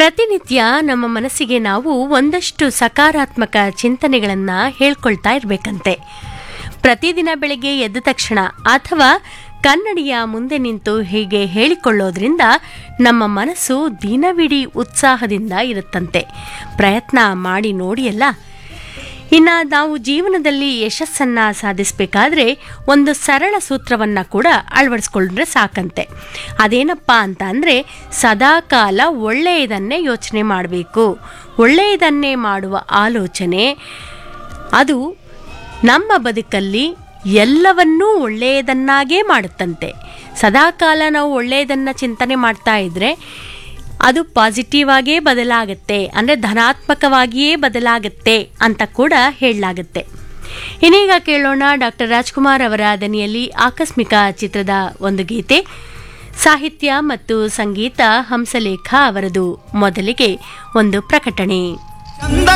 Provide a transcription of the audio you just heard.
ಪ್ರತಿನಿತ್ಯ ನಮ್ಮ ಮನಸ್ಸಿಗೆ ನಾವು ಒಂದಷ್ಟು ಸಕಾರಾತ್ಮಕ ಚಿಂತನೆಗಳನ್ನು ಹೇಳ್ಕೊಳ್ತಾ ಇರಬೇಕಂತೆ ಪ್ರತಿದಿನ ಬೆಳಿಗ್ಗೆ ಎದ್ದ ತಕ್ಷಣ ಅಥವಾ ಕನ್ನಡಿಯ ಮುಂದೆ ನಿಂತು ಹೀಗೆ ಹೇಳಿಕೊಳ್ಳೋದ್ರಿಂದ ನಮ್ಮ ಮನಸ್ಸು ದಿನವಿಡೀ ಉತ್ಸಾಹದಿಂದ ಇರುತ್ತಂತೆ ಪ್ರಯತ್ನ ಮಾಡಿ ನೋಡಿಯಲ್ಲ ಇನ್ನು ನಾವು ಜೀವನದಲ್ಲಿ ಯಶಸ್ಸನ್ನು ಸಾಧಿಸಬೇಕಾದ್ರೆ ಒಂದು ಸರಳ ಸೂತ್ರವನ್ನು ಕೂಡ ಅಳವಡಿಸ್ಕೊಂಡ್ರೆ ಸಾಕಂತೆ ಅದೇನಪ್ಪ ಅಂತ ಅಂದರೆ ಸದಾಕಾಲ ಒಳ್ಳೆಯದನ್ನೇ ಯೋಚನೆ ಮಾಡಬೇಕು ಒಳ್ಳೆಯದನ್ನೇ ಮಾಡುವ ಆಲೋಚನೆ ಅದು ನಮ್ಮ ಬದುಕಲ್ಲಿ ಎಲ್ಲವನ್ನೂ ಒಳ್ಳೆಯದನ್ನಾಗೇ ಮಾಡುತ್ತಂತೆ ಸದಾಕಾಲ ನಾವು ಒಳ್ಳೆಯದನ್ನು ಚಿಂತನೆ ಮಾಡ್ತಾ ಇದ್ದರೆ ಅದು ಪಾಸಿಟಿವ್ ಆಗೇ ಬದಲಾಗುತ್ತೆ ಅಂದರೆ ಧನಾತ್ಮಕವಾಗಿಯೇ ಬದಲಾಗುತ್ತೆ ಅಂತ ಕೂಡ ಹೇಳಲಾಗುತ್ತೆ ಇನ್ನೀಗ ಕೇಳೋಣ ಡಾಕ್ಟರ್ ರಾಜ್ಕುಮಾರ್ ಅವರ ದನಿಯಲ್ಲಿ ಆಕಸ್ಮಿಕ ಚಿತ್ರದ ಒಂದು ಗೀತೆ ಸಾಹಿತ್ಯ ಮತ್ತು ಸಂಗೀತ ಹಂಸಲೇಖ ಅವರದು ಮೊದಲಿಗೆ ಒಂದು ಪ್ರಕಟಣೆ ಚಂದ